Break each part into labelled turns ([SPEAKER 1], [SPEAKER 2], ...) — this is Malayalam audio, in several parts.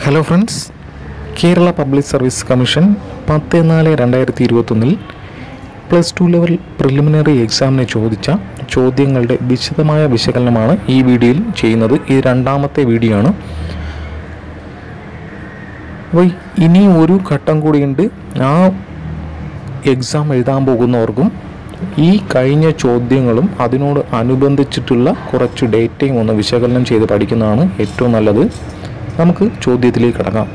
[SPEAKER 1] hello friends Kerala public service commission പത്ത് നാല് രണ്ടായിരത്തി ഇരുപത്തൊന്നിൽ പ്ലസ് ടു ലെവൽ പ്രിലിമിനറി എക്സാമിന് ചോദിച്ച ചോദ്യങ്ങളുടെ വിശദമായ വിശകലനമാണ് ഈ വീഡിയോയിൽ ചെയ്യുന്നത് ഇത് രണ്ടാമത്തെ വീഡിയോ ആണ് അപ്പോൾ ഇനി ഒരു ഘട്ടം കൂടിയുണ്ട് ആ എക്സാം എഴുതാൻ പോകുന്നവർക്കും ഈ കഴിഞ്ഞ ചോദ്യങ്ങളും അതിനോട് അനുബന്ധിച്ചിട്ടുള്ള കുറച്ച് ഡേറ്റയും ഒന്ന് വിശകലനം ചെയ്ത് പഠിക്കുന്നതാണ് ഏറ്റവും നല്ലത് നമുക്ക് ചോദ്യത്തിലേക്ക് കടക്കാം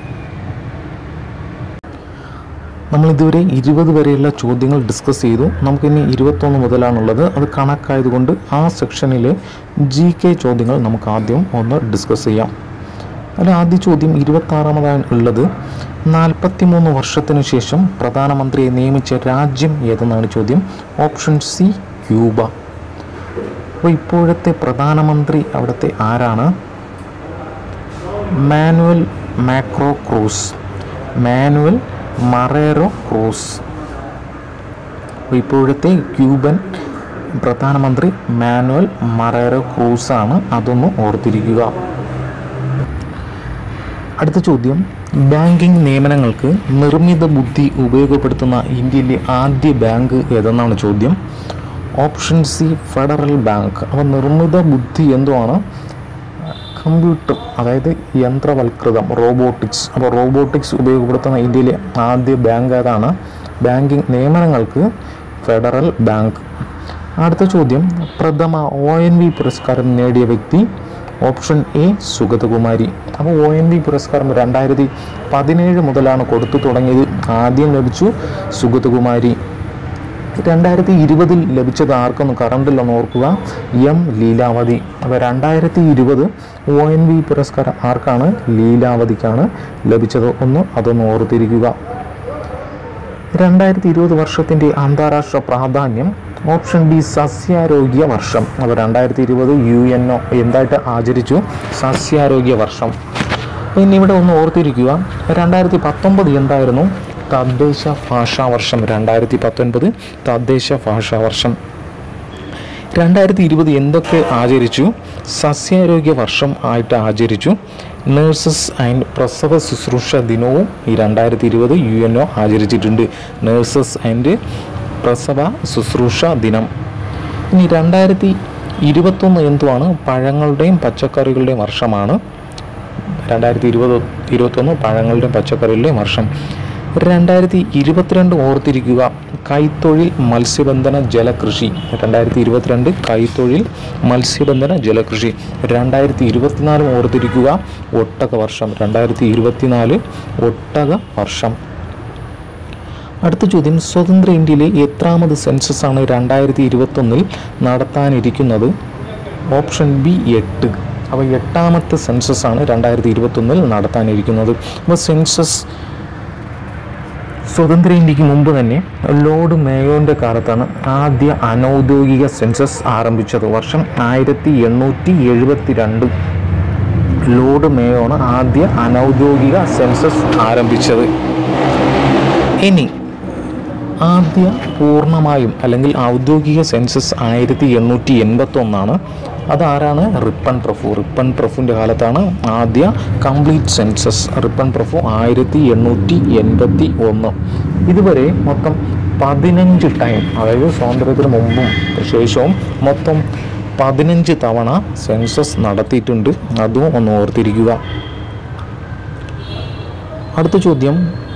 [SPEAKER 1] നമ്മൾ ഇതുവരെ ഇരുപത് വരെയുള്ള ചോദ്യങ്ങൾ ഡിസ്കസ് ചെയ്തു നമുക്കിനി ഇരുപത്തൊന്ന് മുതലാണുള്ളത് അത് കണക്കായതുകൊണ്ട് ആ സെക്ഷനിലെ ജി കെ ചോദ്യങ്ങൾ നമുക്ക് ആദ്യം ഒന്ന് ഡിസ്കസ് ചെയ്യാം അതിൽ ആദ്യ ചോദ്യം ഇരുപത്താറാമതാണ് ഉള്ളത് നാൽപ്പത്തിമൂന്ന് വർഷത്തിനു ശേഷം പ്രധാനമന്ത്രിയെ നിയമിച്ച രാജ്യം ഏതെന്നാണ് ചോദ്യം ഓപ്ഷൻ സി ക്യൂബ അപ്പോൾ ഇപ്പോഴത്തെ പ്രധാനമന്ത്രി അവിടുത്തെ ആരാണ് Manuel Marrero Cruz Manuel Marrero Cruz അപ്പോൾ ഇപ്പോഴത്തെ ക്യൂബൻ പ്രധാനമന്ത്രി മാനുവൽ മറേറോ ക്രൂസ് ആണ് അതൊന്ന് ഓർത്തിരിക്കുക അടുത്ത ചോദ്യം ബാങ്കിംഗ് നിയമനങ്ങൾക്ക് നിർമ്മിത ബുദ്ധി ഉപയോഗപ്പെടുത്തുന്ന ഇന്ത്യയിലെ ആദ്യ ബാങ്ക് ഏതെന്നാണ് ചോദ്യം ഓപ്ഷൻ സി ഫെഡറൽ ബാങ്ക് അപ്പോൾ നിർമ്മിത ബുദ്ധി എന്തുവാണ് കമ്പ്യൂട്ടർ അതായത് യന്ത്രവൽകൃതം റോബോട്ടിക്സ് അപ്പോൾ റോബോട്ടിക്സ് ഉപയോഗപ്പെടുത്തുന്ന ഇന്ത്യയിലെ ആദ്യ ബാങ്ക് ഏതാണ് ബാങ്കിങ് നിയമനങ്ങൾക്ക് ഫെഡറൽ ബാങ്ക് അടുത്ത ചോദ്യം പ്രഥമ ഒ എൻ വി പുരസ്കാരം നേടിയ വ്യക്തി ഓപ്ഷൻ എ സുഗതകുമാരി അപ്പോൾ ഒ എൻ വി പുരസ്കാരം രണ്ടായിരത്തി പതിനേഴ് മുതലാണ് കൊടുത്തു തുടങ്ങിയത് ആദ്യം ലഭിച്ചു സുഗതകുമാരി രണ്ടായിരത്തി ഇരുപതിൽ ലഭിച്ചത് ആർക്കൊന്ന് കറണ്ടിലൊന്ന് ഓർക്കുക എം ലീലാവതി അപ്പോൾ രണ്ടായിരത്തി ഇരുപത് ഒ എൻ വി പുരസ്കാരം ആർക്കാണ് ലീലാവതിക്കാണ് ലഭിച്ചത് ഒന്ന് അതൊന്ന് ഓർത്തിരിക്കുക രണ്ടായിരത്തി ഇരുപത് വർഷത്തിൻ്റെ അന്താരാഷ്ട്ര പ്രാധാന്യം ഓപ്ഷൻ ബി സസ്യാരോഗ്യ വർഷം അപ്പോൾ രണ്ടായിരത്തി ഇരുപത് യു എൻ ഒ എന്തായിട്ട് ആചരിച്ചു സസ്യാരോഗ്യ വർഷം പിന്നെ ഇവിടെ ഒന്ന് ഓർത്തിരിക്കുക രണ്ടായിരത്തി പത്തൊമ്പത് എന്തായിരുന്നു തദ്ദേശ ഭാഷാ വർഷം രണ്ടായിരത്തി പത്തൊൻപത് തദ്ദേശ ഭാഷാ വർഷം രണ്ടായിരത്തി ഇരുപത് എന്തൊക്കെ ആചരിച്ചു സസ്യാരോഗ്യ വർഷം ആയിട്ട് ആചരിച്ചു നേഴ്സസ് ആൻഡ് പ്രസവ ശുശ്രൂഷ ദിനവും ഈ രണ്ടായിരത്തി ഇരുപത് യു എൻ ഒ ആചരിച്ചിട്ടുണ്ട് നേഴ്സസ് ആൻഡ് പ്രസവ ശുശ്രൂഷ ദിനം ഇനി രണ്ടായിരത്തി ഇരുപത്തൊന്ന് എന്തുവാണ് പഴങ്ങളുടെയും പച്ചക്കറികളുടെയും വർഷമാണ് രണ്ടായിരത്തി ഇരുപത് ഇരുപത്തൊന്ന് പഴങ്ങളുടെയും പച്ചക്കറികളുടെയും വർഷം രണ്ടായിരത്തി ഇരുപത്തിരണ്ട് ഓർത്തിരിക്കുക കൈത്തൊഴിൽ മത്സ്യബന്ധന ജലകൃഷി രണ്ടായിരത്തി ഇരുപത്തിരണ്ട് കൈത്തൊഴിൽ മത്സ്യബന്ധന ജലകൃഷി രണ്ടായിരത്തി ഇരുപത്തിനാലും ഓർത്തിരിക്കുക ഒട്ടക വർഷം രണ്ടായിരത്തി ഇരുപത്തിനാല് ഒട്ടക വർഷം അടുത്ത ചോദ്യം സ്വതന്ത്ര ഇന്ത്യയിലെ എത്രാമത് സെൻസസ് ആണ് രണ്ടായിരത്തി ഇരുപത്തൊന്നിൽ നടത്താനിരിക്കുന്നത് ഓപ്ഷൻ ബി എട്ട് അപ്പോൾ എട്ടാമത്തെ സെൻസസ് ആണ് രണ്ടായിരത്തി ഇരുപത്തൊന്നിൽ നടത്താനിരിക്കുന്നത് അപ്പോൾ സെൻസസ് സ്വതന്ത്ര ഇന്ത്യക്ക് മുമ്പ് തന്നെ ലോർഡ് മേയോൻ്റെ കാലത്താണ് ആദ്യ അനൗദ്യോഗിക സെൻസസ് ആരംഭിച്ചത് വർഷം ആയിരത്തി എണ്ണൂറ്റി എഴുപത്തി രണ്ട് ലോർഡ് മേയോണ് ആദ്യ അനൗദ്യോഗിക സെൻസസ് ആരംഭിച്ചത് ഇനി ആദ്യ പൂർണ്ണമായും അല്ലെങ്കിൽ ഔദ്യോഗിക സെൻസസ് ആയിരത്തി എണ്ണൂറ്റി എൺപത്തി ഒന്നാണ് അതാരാണ് റിപ്പൺ പ്രഭു റിപ്പൺ പ്രഭുവിൻ്റെ കാലത്താണ് ആദ്യ കംപ്ലീറ്റ് സെൻസസ് റിപ്പൺ പ്രഭു ആയിരത്തി എണ്ണൂറ്റി എൺപത്തി ഒന്ന് ഇതുവരെ മൊത്തം പതിനഞ്ച് ടൈം അതായത് സ്വാതന്ത്ര്യത്തിന് മുമ്പും ശേഷവും മൊത്തം പതിനഞ്ച് തവണ സെൻസസ് നടത്തിയിട്ടുണ്ട് അതും ഒന്ന് ഓർത്തിരിക്കുക അടുത്ത ചോദ്യം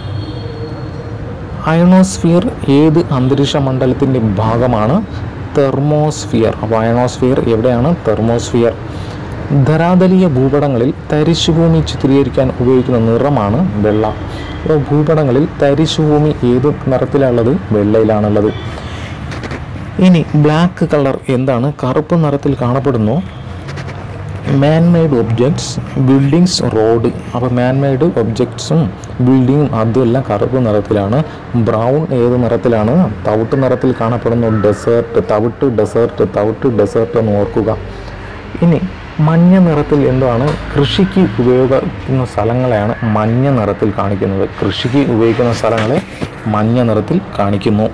[SPEAKER 1] അയണോസ്ഫിയർ ഏത് അന്തരീക്ഷ മണ്ഡലത്തിൻ്റെ ഭാഗമാണ് തെർമോസ്ഫിയർ അപ്പോൾ അയണോസ്ഫിയർ എവിടെയാണ് തെർമോസ്ഫിയർ ധരാതലീയ ഭൂപടങ്ങളിൽ തരിശുഭൂമി ചിത്രീകരിക്കാൻ ഉപയോഗിക്കുന്ന നിറമാണ് വെള്ള അപ്പോൾ ഭൂപടങ്ങളിൽ തരിശുഭൂമി ഏത് നിറത്തിലാണുള്ളത് വെള്ളയിലാണുള്ളത് ഇനി ബ്ലാക്ക് കളർ എന്താണ് കറുപ്പ് നിറത്തിൽ കാണപ്പെടുന്നു മാൻമെയ്ഡ് ഒബ്ജക്ട്സ് ബിൽഡിങ്സ് റോഡ് അപ്പോൾ മാൻമെയ്ഡ് ഒബ്ജക്ട്സും ബിൽഡിങ്ങും അതെല്ലാം കറുപ്പ് നിറത്തിലാണ് ബ്രൗൺ ഏത് നിറത്തിലാണ് തവിട്ട് നിറത്തിൽ കാണപ്പെടുന്നു ഡെസേർട്ട് തവിട്ട് ഡെസേർട്ട് തവിട്ട് ഡെസേർട്ട് എന്ന് ഓർക്കുക ഇനി മഞ്ഞ നിറത്തിൽ എന്താണ് കൃഷിക്ക് ഉപയോഗിക്കുന്ന സ്ഥലങ്ങളെയാണ് മഞ്ഞ നിറത്തിൽ കാണിക്കുന്നത് കൃഷിക്ക് ഉപയോഗിക്കുന്ന സ്ഥലങ്ങളെ മഞ്ഞ നിറത്തിൽ കാണിക്കുന്നു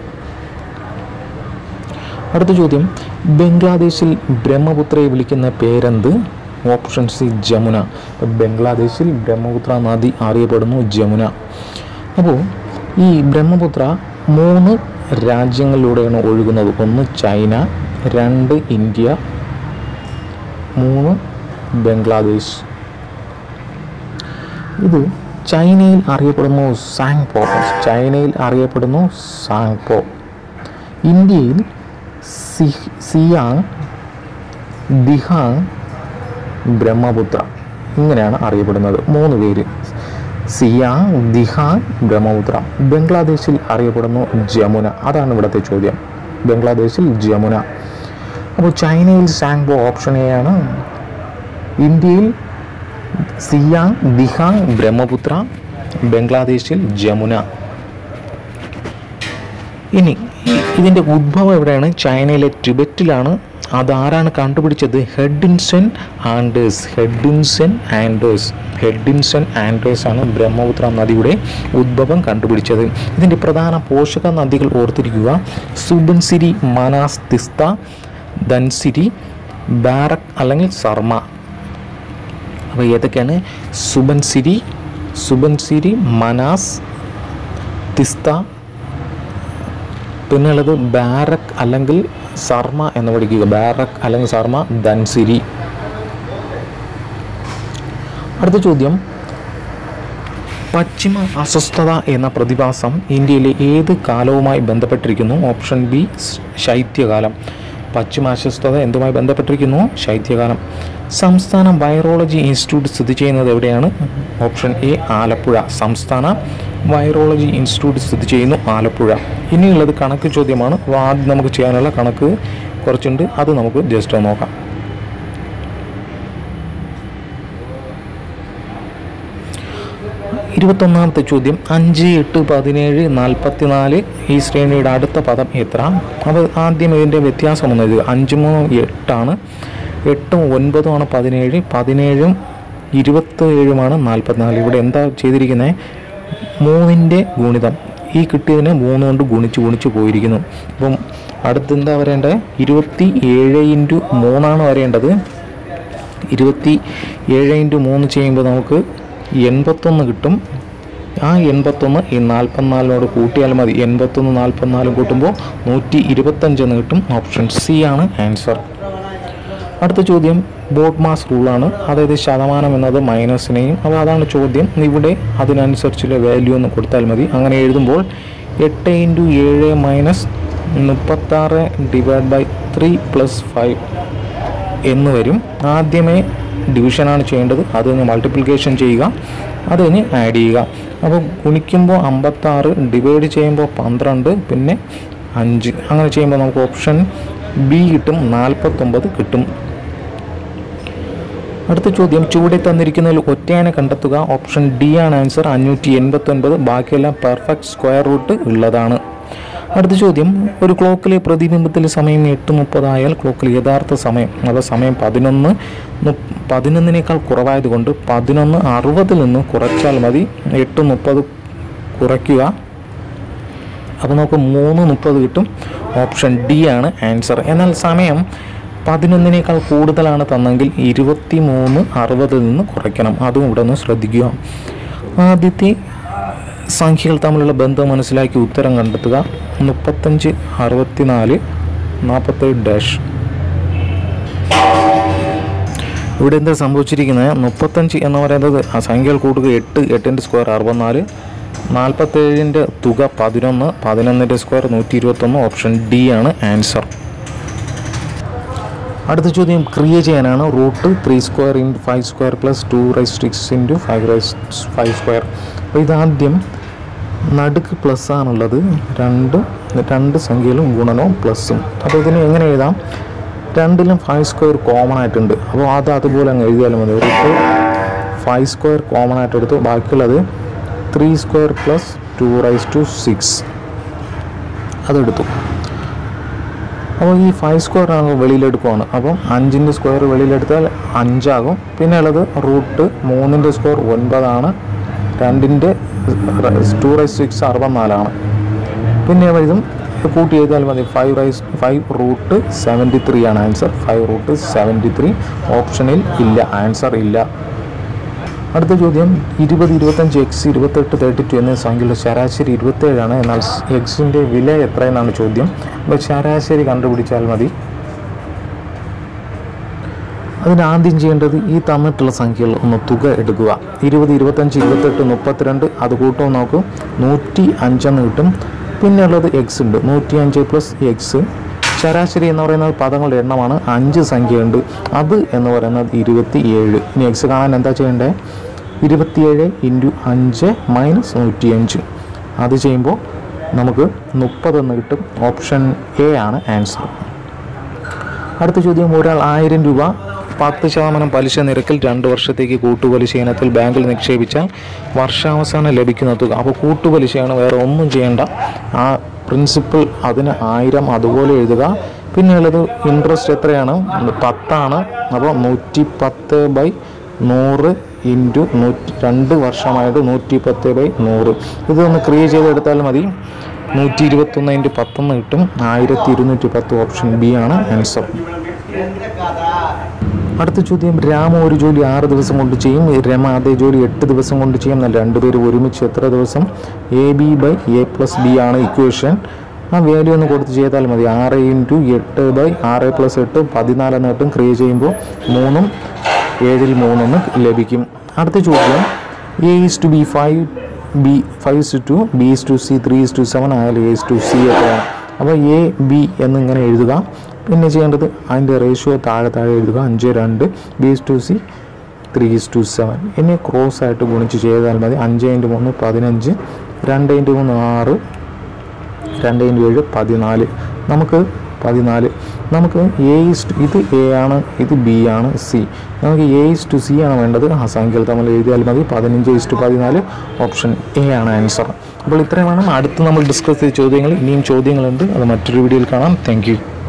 [SPEAKER 1] അടുത്ത ചോദ്യം ബംഗ്ലാദേശിൽ ബ്രഹ്മപുത്രയെ വിളിക്കുന്ന പേരെന്ത് ഓപ്ഷൻ സി ജമുന ബംഗ്ലാദേശിൽ ബ്രഹ്മപുത്ര നദി അറിയപ്പെടുന്നു ജമുന അപ്പോൾ ഈ ബ്രഹ്മപുത്ര മൂന്ന് രാജ്യങ്ങളിലൂടെയാണ് ഒഴുകുന്നത് ഒന്ന് ചൈന രണ്ട് ഇന്ത്യ മൂന്ന് ബംഗ്ലാദേശ് ഇത് ചൈനയിൽ അറിയപ്പെടുന്നു സാങ്പോ ചൈനയിൽ അറിയപ്പെടുന്നു സാങ്പോ ഇന്ത്യയിൽ സി- സിയാങ് ദിഹാങ് ബ്രഹ്മപുത്ര ഇങ്ങനെയാണ് അറിയപ്പെടുന്നത് മൂന്ന് പേര് സിയാങ് ദിഹാങ് ബ്രഹ്മപുത്ര ബംഗ്ലാദേശിൽ അറിയപ്പെടുന്നു ജമുന അതാണ് ഇവിടുത്തെ ചോദ്യം ബംഗ്ലാദേശിൽ ജമുന അപ്പോൾ ചൈനയിൽ സാങ്പോ ഓപ്ഷൻ എ ആണ് ഇന്ത്യയിൽ സിയാങ് ദിഹാങ് ബ്രഹ്മപുത്ര ബംഗ്ലാദേശിൽ ജമുന ഇനി ഈ- ഇതിൻ്റെ ഉദ്ഭവം എവിടെയാണ് ചൈനയിലെ ടിബറ്റിലാണ് അതാരാണ് കണ്ടുപിടിച്ചത് Hedinson Anders Hedinson Anders Hedinson Anders ആണ് ബ്രഹ്മപുത്ര നദിയുടെ ഉദ്ഭവം കണ്ടുപിടിച്ചത് ഇതിൻ്റെ പ്രധാന പോഷക നദികൾ ഓർത്തിരിക്കുക സുബൻസിരി മനാസ് തിസ്ത ധൻസിരി ബാരക് അല്ലെങ്കിൽ സർമ അപ്പോൾ ഏതൊക്കെയാണ് സുബൻസിരി സുബൻസിരി മനാസ് തിസ്ത പിന്നുള്ളത് ബാരക് അല്ലെങ്കിൽ സർമ എന്ന് പഠിക്കുക ബാരക് അല്ലെങ്കിൽ സർമ ധൻസിരി അടുത്ത ചോദ്യം പശ്ചിമ അസ്വസ്ഥത എന്ന പ്രതിഭാസം ഇന്ത്യയിലെ ഏത് കാലവുമായി ബന്ധപ്പെട്ടിരിക്കുന്നു ഓപ്ഷൻ ബി ശൈത്യകാലം പശ്ചിമ അസ്വസ്ഥത എന്തുമായി ബന്ധപ്പെട്ടിരിക്കുന്നു ശൈത്യകാലം സംസ്ഥാന വൈറോളജി ഇൻസ്റ്റിറ്റ്യൂട്ട് സ്ഥിതി ചെയ്യുന്നത് എവിടെയാണ് ഓപ്ഷൻ എ ആലപ്പുഴ സംസ്ഥാന വൈറോളജി ഇൻസ്റ്റിറ്റ്യൂട്ട് സ്ഥിതി ചെയ്യുന്നു ആലപ്പുഴ ഇനിയുള്ളത് കണക്ക് ചോദ്യമാണ് അപ്പോൾ ആദ്യം നമുക്ക് ചെയ്യാനുള്ള കണക്ക് കുറച്ചുണ്ട് അത് നമുക്ക് ജസ്റ്റ് ഒന്ന് നോക്കാം ഇരുപത്തൊന്നാമത്തെ ചോദ്യം അഞ്ച് എട്ട് പതിനേഴ് നാൽപ്പത്തിനാല് ഈ ശ്രേണിയുടെ അടുത്ത പദം എത്ര അപ്പോൾ ആദ്യം ഇതിൻ്റെ വ്യത്യാസം ഒന്ന് എഴുതുക അഞ്ച് മൂന്നും എട്ടാണ് എട്ടും ഒൻപതുമാണ് പതിനേഴ് പതിനേഴും ഇരുപത്തേഴുമാണ് നാൽപ്പത്തിനാല് ഇവിടെ എന്താ ചെയ്തിരിക്കുന്നത് മൂന്നിൻ്റെ ഗുണിതം ഈ കിട്ടിയതിന് മൂന്ന് കൊണ്ട് ഗുണിച്ച് ഗുണിച്ച് പോയിരിക്കുന്നു അപ്പം അടുത്ത് എന്താ വരേണ്ടത് ഇരുപത്തി ഏഴ് ഇൻറ്റു മൂന്നാണ് വരേണ്ടത് ഇരുപത്തി ഏഴ് ഇൻറ്റു മൂന്ന് ചെയ്യുമ്പോൾ നമുക്ക് എൺപത്തൊന്ന് കിട്ടും ആ എൺപത്തൊന്ന് ഈ നാൽപ്പത്തിനാലിനോട് കൂട്ടിയാൽ മതി എൺപത്തൊന്ന് നാൽപ്പത്തിനാലും കൂട്ടുമ്പോൾ നൂറ്റി ഇരുപത്തഞ്ചെന്ന് കിട്ടും ഓപ്ഷൻ സി ആണ് ആൻസർ അടുത്ത ചോദ്യം ബോട്ട് മാസ് റൂളാണ് അതായത് ശതമാനം എന്നത് മൈനസിനെയും അപ്പോൾ അതാണ് ചോദ്യം ഇവിടെ അതിനനുസരിച്ചുള്ള വാല്യൂ ഒന്ന് കൊടുത്താൽ മതി അങ്ങനെ എഴുതുമ്പോൾ എട്ട് ഇൻറ്റു ഏഴ് മൈനസ് മുപ്പത്താറ് divide by three plus five എന്ന് വരും ആദ്യമേ ഡിവിഷനാണ് ചെയ്യേണ്ടത് അത് കഴിഞ്ഞ് മൾട്ടിപ്ലിക്കേഷൻ ചെയ്യുക അത് കഴിഞ്ഞ് ആഡ് ചെയ്യുക അപ്പോൾ ഗുണിക്കുമ്പോൾ അമ്പത്താറ് ഡിവൈഡ് ചെയ്യുമ്പോൾ പന്ത്രണ്ട് പിന്നെ അഞ്ച് അങ്ങനെ ചെയ്യുമ്പോൾ നമുക്ക് ഓപ്ഷൻ ബി കിട്ടും നാൽപ്പത്തൊമ്പത് കിട്ടും അടുത്ത ചോദ്യം ചുവടെ തന്നിരിക്കുന്നതിൽ ഒറ്റയാനെ കണ്ടെത്തുക ഓപ്ഷൻ ഡി ആണ് ആൻസർ അഞ്ഞൂറ്റി എൺപത്തൊൻപത് ബാക്കിയെല്ലാം പെർഫെക്റ്റ് സ്ക്വയർ റൂട്ട് ഉള്ളതാണ് അടുത്ത ചോദ്യം ഒരു ക്ലോക്കിലെ പ്രതിബിംബത്തിലെ സമയം എട്ട് മുപ്പതായാൽ ക്ലോക്കിൽ യഥാർത്ഥ സമയം അത് സമയം പതിനൊന്ന് മു- പതിനൊന്നിനേക്കാൾ കുറവായതുകൊണ്ട് പതിനൊന്ന് അറുപതിൽ നിന്ന് കുറച്ചാൽ മതി എട്ട് മുപ്പത് കുറയ്ക്കുക അപ്പോൾ നമുക്ക് മൂന്ന് മുപ്പത് കിട്ടും ഓപ്ഷൻ ഡി ആണ് ആൻസർ എന്നാൽ സമയം പതിനൊന്നിനേക്കാൾ കൂടുതലാണ് തന്നെങ്കിൽ ഇരുപത്തി മൂന്ന് അറുപതിൽ നിന്ന് കുറയ്ക്കണം അതും ഇവിടെ ഒന്ന് ശ്രദ്ധിക്കുക ആദ്യത്തെ സംഖ്യകൾ തമ്മിലുള്ള ബന്ധം മനസ്സിലാക്കി ഉത്തരം കണ്ടെത്തുക മുപ്പത്തഞ്ച് അറുപത്തിനാല് നാൽപ്പത്തേഴ് ഡാഷ് ഇവിടെ എന്താ സംഭവിച്ചിരിക്കുന്നത് മുപ്പത്തഞ്ച് എന്ന് പറയുന്നത് ആ സംഖ്യകൾ കൂടുക എട്ട് എട്ടിൻ്റെ സ്ക്വയർ അറുപത്തിനാല് നാൽപ്പത്തേഴിൻ്റെ തുക പതിനൊന്ന് പതിനൊന്നിൻ്റെ സ്ക്വയർ നൂറ്റി ഇരുപത്തൊന്ന് ഓപ്ഷൻ ഡി ആണ് ആൻസർ അടുത്ത ചോദ്യം ക്രിയ ചെയ്യാനാണ് root three square into five square plus two raise six into five raise five square അപ്പോൾ ഇതാദ്യം നടുക്ക് പ്ലസ് ആണുള്ളത് രണ്ട് രണ്ട് സംഖ്യയിലും ഗുണനവും പ്ലസ്സും അപ്പോൾ ഇതിന് എങ്ങനെ എഴുതാം രണ്ടിലും ഫൈവ് സ്ക്വയർ കോമൺ ആയിട്ടുണ്ട് അപ്പോൾ അത് അതുപോലെ അങ്ങ് എഴുതിയാലും മതി റൂട്ട് ഫൈവ് സ്ക്വയർ കോമൺ ആയിട്ട് എടുത്തു ബാക്കിയുള്ളത് three square plus two raise two six അതെടുത്തു അപ്പോൾ ഈ ഫൈവ് സ്ക്വയർ ആണ് വെളിയിലെടുക്കുവാണ് അപ്പം അഞ്ചിൻ്റെ സ്ക്വയർ വെളിയിലെടുത്താൽ അഞ്ചാകും പിന്നെ ഉള്ളത് റൂട്ട് മൂന്നിൻ്റെ സ്ക്വയർ ഒൻപതാണ് രണ്ടിൻ്റെ ടു റൈസ് സിക്സ് അറുപത്തിനാലാണ് പിന്നെ ഇതും കൂട്ടി എഴുതിയാൽ മതി five raise five root seventy three ആണ് answer five root seventy three ഓപ്ഷനിൽ ഇല്ല ആൻസർ ഇല്ല അടുത്ത ചോദ്യം ഇരുപത് ഇരുപത്തഞ്ച് എക്സ് ഇരുപത്തെട്ട് തേർട്ടി ടു എന്നീ സംഖ്യയുടെ ശരാശരി ഇരുപത്തേഴാണ് എന്നാൽ എക്സിൻ്റെ വില എത്രയെന്നാണ് ചോദ്യം അപ്പോൾ ശരാശരി കണ്ടുപിടിച്ചാൽ മതി അതിന് ആദ്യം ചെയ്യേണ്ടത് ഈ തന്നിട്ടുള്ള സംഖ്യകൾ ഒന്ന് തുക എടുക്കുക ഇരുപത് ഇരുപത്തഞ്ച് ഇരുപത്തെട്ട് മുപ്പത്തിരണ്ട് അത് കൂട്ടുമ്പോൾ നോക്കും നൂറ്റി അഞ്ചെന്ന് കിട്ടും പിന്നെ ഉള്ളത് എക്സ് ഉണ്ട് നൂറ്റി അഞ്ച് പ്ലസ് എക്സ് ശരാശരി എന്ന് പറയുന്നത് പദങ്ങളുടെ എണ്ണമാണ് അഞ്ച് സംഖ്യയുണ്ട് അത് എന്ന് പറയുന്നത് ഇരുപത്തി ഏഴ് ഇനി എക്സ് കാണാൻ എന്താ ചെയ്യേണ്ടത് ഇരുപത്തിയേഴ് ഇൻറ്റു അഞ്ച് മൈനസ് നൂറ്റിയഞ്ച് അത് ചെയ്യുമ്പോൾ നമുക്ക് മുപ്പതെന്ന് കിട്ടും ഓപ്ഷൻ എ ആണ് ആൻസർ അടുത്ത ചോദ്യം ഒരാൾ ആയിരം രൂപ പത്ത് ശതമാനം പലിശ നിരക്കിൽ രണ്ട് വർഷത്തേക്ക് കൂട്ടുപലിശ ഇനത്തിൽ ബാങ്കിൽ നിക്ഷേപിച്ചാൽ വർഷാവസാനം ലഭിക്കുന്ന തുക അപ്പോൾ കൂട്ടുപലിശയാണ് വേറെ ഒന്നും ചെയ്യേണ്ട ആ പ്രിൻസിപ്പിൾ അതിന് ആയിരം അതുപോലെ എഴുതുക പിന്നെ ഉള്ളത് ഇൻട്രസ്റ്റ് എത്രയാണ് പത്താണ് അപ്പോൾ നൂറ്റി പത്ത് ബൈ നൂറ് ഇൻറ്റു നൂറ്റി രണ്ട് വർഷമായിട്ട് നൂറ്റി പത്ത് ബൈ നൂറ് ഇതൊന്ന് ക്രിയേറ്റ് ചെയ്തെടുത്താൽ മതി നൂറ്റി ഇരുപത്തൊന്ന് ഇൻറ്റു പത്തൊന്ന് കിട്ടും ആയിരത്തി ഇരുന്നൂറ്റി പത്ത് ഓപ്ഷൻ ബി ആണ് ആൻസർ അടുത്ത ചോദ്യം രാമ ഒരു ജോലി ആറ് ദിവസം കൊണ്ട് ചെയ്യും രമ അതേ ജോലി എട്ട് ദിവസം കൊണ്ട് ചെയ്യും എന്നാൽ രണ്ടുപേരും ഒരുമിച്ച് എത്ര ദിവസം A B by A plus B ആണ് ഇക്വേഷൻ ആ വാല്യൂ ഒന്ന് കൊടുത്ത് ചെയ്താൽ മതി ആറ് ഇൻറ്റു എട്ട് ബൈ ആറ് പ്ലസ് എട്ട് പതിനാലെന്ന് കിട്ടും ക്രിയേറ്റ് ചെയ്യുമ്പോൾ മൂന്നും ഏഴിൽ മൂന്നെന്ന് ലഭിക്കും അടുത്ത ചോദ്യം A is to B five B five is to B is to C three is to seven ആയാൽ എ ഇസ് ടു സി എത്രയാണ് അപ്പോൾ എ ബി എന്നിങ്ങനെ എഴുതുക പിന്നെ ചെയ്യേണ്ടത് അതിൻ്റെ റേഷ്യോ താഴെ താഴെ എഴുതുക അഞ്ച് രണ്ട് B is to C three is to seven ഇനി ക്രോസ് ആയിട്ട് ഗുണിച്ച് ചെയ്താൽ മതി അഞ്ച് ഇൻറ്റു മൂന്ന് പതിനഞ്ച് രണ്ട് ഇൻറ്റു മൂന്ന് ആറ് രണ്ട് ഇൻറ്റു ഏഴ് പതിനാല് നമുക്ക് പതിനാല് നമുക്ക് എ ഇസ് ടു ഇത് എ ആണ് ഇത് ബി ആണ് സി നമുക്ക് എ ഇസ് ടു സി ആണ് വേണ്ടത് ആ സംഖ്യകൾ തമ്മിൽ എഴുതിയാൽ മതി പതിനഞ്ച് ഇസ് ടു പതിനാല് ഓപ്ഷൻ എ ആണ് ആൻസർ അപ്പോൾ ഇത്രയും വേണം അടുത്ത് നമ്മൾ ഡിസ്കസ് ചെയ്ത ചോദ്യങ്ങൾ ഇനിയും ചോദ്യങ്ങളുണ്ട് അത് മറ്റൊരു വീഡിയോയിൽ കാണാം താങ്ക്